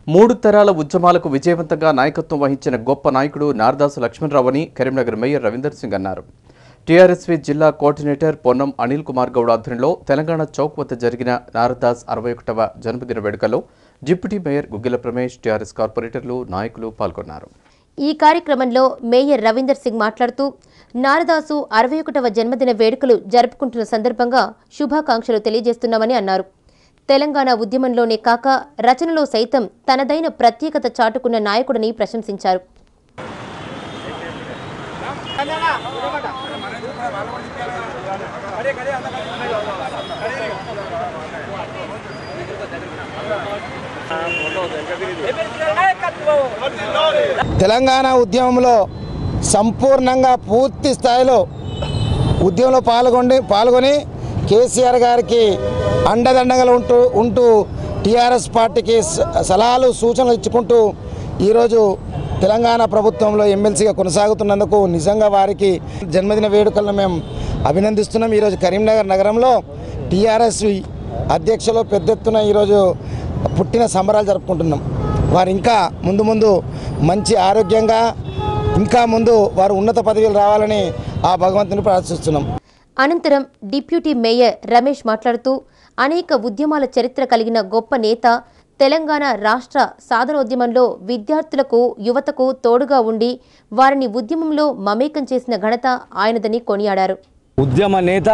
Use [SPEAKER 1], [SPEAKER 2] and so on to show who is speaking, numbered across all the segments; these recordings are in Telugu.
[SPEAKER 1] మూడు తరాల ఉద్యమాలకు విజయవంతంగా నాయకత్వం వహించిన గొప్ప నాయకుడు నారదాసు లక్ష్మణరావు అని కరీంనగర్ మేయర్ రవీందర్ సింగ్ అన్నారు టీఆర్ఎస్వి జిల్లా కోఆర్డినేటర్ పొన్నం అనిల్ కుమార్ గౌడ్ ఆధ్వర్యంలో తెలంగాణ చౌక్ వద్ద జరిగిన నారదాస్ అరవై ఒకటవ జన్మదిన వేడుకలో deputy mayor Guggila Pramesh TRS కార్పొరేటర్లు నాయకులు పాల్గొన్నారు
[SPEAKER 2] ఈ కార్యక్రమంలో మేయర్ రవీందర్ సింగ్ మాట్లాడుతూ నారదాసు అరవై ఒకటవ జన్మదిన వేడుకలు జరుపుకుంటున్న సందర్భంగా శుభాకాంక్షలు తెలియజేస్తున్నామని అన్నారు తెలంగాణ ఉద్యమంలోనే కాక రచనలో సైతం తనదైన ప్రత్యేకత చాటుకున్న నాయకుడిని ప్రశంసించారు
[SPEAKER 3] తెలంగాణ ఉద్యమంలో సంపూర్ణంగా పూర్తి స్థాయిలో ఉద్యమంలో పాల్గొని పాల్గొని కేసీఆర్ గారికి అండదండగా ఉంటూ ఉంటూ టీఆర్ఎస్ పార్టీకి స- సలహాలు సూచనలు ఇచ్చుకుంటూ ఈరోజు తెలంగాణ ప్రభుత్వంలో ఎమ్మెల్సీగా కొనసాగుతున్నందుకు నిజంగా వారికి జన్మదిన వేడుకలను మేము అభినందిస్తున్నాం ఈరోజు కరీంనగర్ నగరంలో టీఆర్ఎస్ అధ్యక్షులు పెద్ద ఎత్తున ఈరోజు పుట్టిన సంబరాలు జరుపుకుంటున్నాం వారు ఇంకా ముందు ముందు మంచి ఆరోగ్యంగా ఇంకా ముందు వారు ఉన్నత పదవులు రావాలని ఆ భగవంతుని ప్రార్థిస్తున్నాం
[SPEAKER 2] అనంతరం డిప్యూటీ మేయర్ రమేష్ మాట్లాడుతూ అనేక ఉద్యమాల చరిత్ర కలిగిన గొప్ప నేత తెలంగాణ రాష్ట్ర సాధనోద్యమంలో విద్యార్థులకు యువతకు తోడుగా ఉండి వారిని ఉద్యమంలో మమేకం చేసిన ఘనత ఆయనదని కొనియాడారు
[SPEAKER 4] ఉద్యమ నేత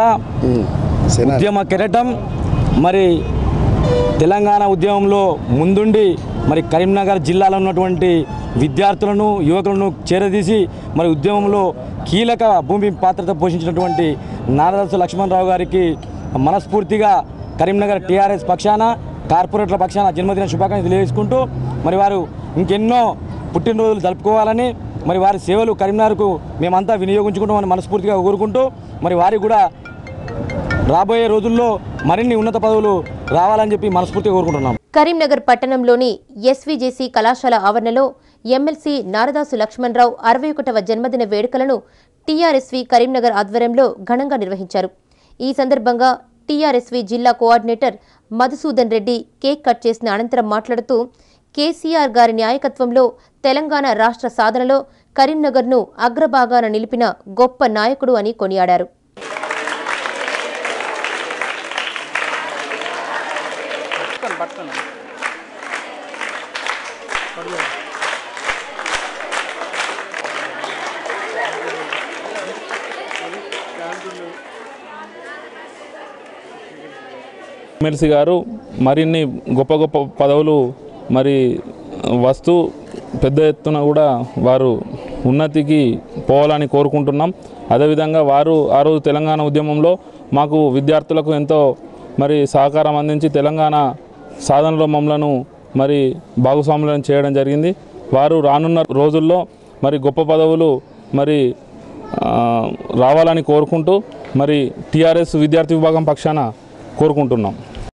[SPEAKER 4] ఉద్యమ కెరటం మరి తెలంగాణ ఉద్యమంలో ముందుండి మరి కరీంనగర్ జిల్లాలో ఉన్నటువంటి విద్యార్థులను యువకులను చేరదీసి మరి ఉద్యమంలో కీలక భూమి పాత్రత పోషించినటువంటి నారదాసు లక్ష్మణరావు గారికి మనస్ఫూర్తిగా కరీంనగర్ టీఆర్ఎస్ పక్షాన కార్పొరేట్ల పక్షాన జన్మదిన శుభాకాంక్షలు తెలియజేసుకుంటూ మరి వారు ఇంకెన్నో పుట్టినరోజులు జరుపుకోవాలని మరి వారి సేవలు కరీంనగర్కు మేమంతా వినియోగించుకుంటామని మనస్ఫూర్తిగా కోరుకుంటూ మరి వారికి కూడా రాబోయే రోజుల్లో మరిన్ని ఉన్నత పదవులు రావాలని చెప్పి మనస్ఫూర్తిగా కోరుకుంటున్నాం
[SPEAKER 2] కరీంనగర్ పట్టణంలోని ఎస్వీజేసీ కళాశాల ఆవరణలో ఎమ్మెల్సీ నారదాసు లక్ష్మణరావు అరవై ఒకటవ జన్మదిన వేడుకలను టీఆర్ఎస్వి కరీంనగర్ ఆధ్వర్యంలో ఘనంగా నిర్వహించారు ఈ సందర్భంగా టీఆర్ఎస్వి జిల్లా coordinator Madhusudan Reddy cake cut చేసిన అనంతరం మాట్లాడుతూ కేసీఆర్ గారి నాయకత్వంలో తెలంగాణ రాష్ట్ర సాధనలో కరీంనగర్ను అగ్రభాగాన నిలిపిన గొప్ప నాయకుడు అని కొనియాడారు
[SPEAKER 5] ఎమ్మెల్సీ గారు మరిన్ని గొప్ప గొప్ప పదవులు మరి వస్తూ పెద్ద ఎత్తున కూడా వారు ఉన్నతికి పోవాలని కోరుకుంటున్నాం అదేవిధంగా వారు ఆ రోజు తెలంగాణ ఉద్యమంలో మాకు విద్యార్థులకు ఎంతో మరి సహకారం అందించి తెలంగాణ సాధనలో మమ్మలను మరి భాగస్వాములను చేయడం జరిగింది వారు రానున్న రోజుల్లో మరి గొప్ప పదవులు మరి ఆ, రావాలని కోరుకుంటూ మరి టీఆర్ఎస్ విద్యార్థి విభాగం పక్షాన కోరుకుంటున్నాం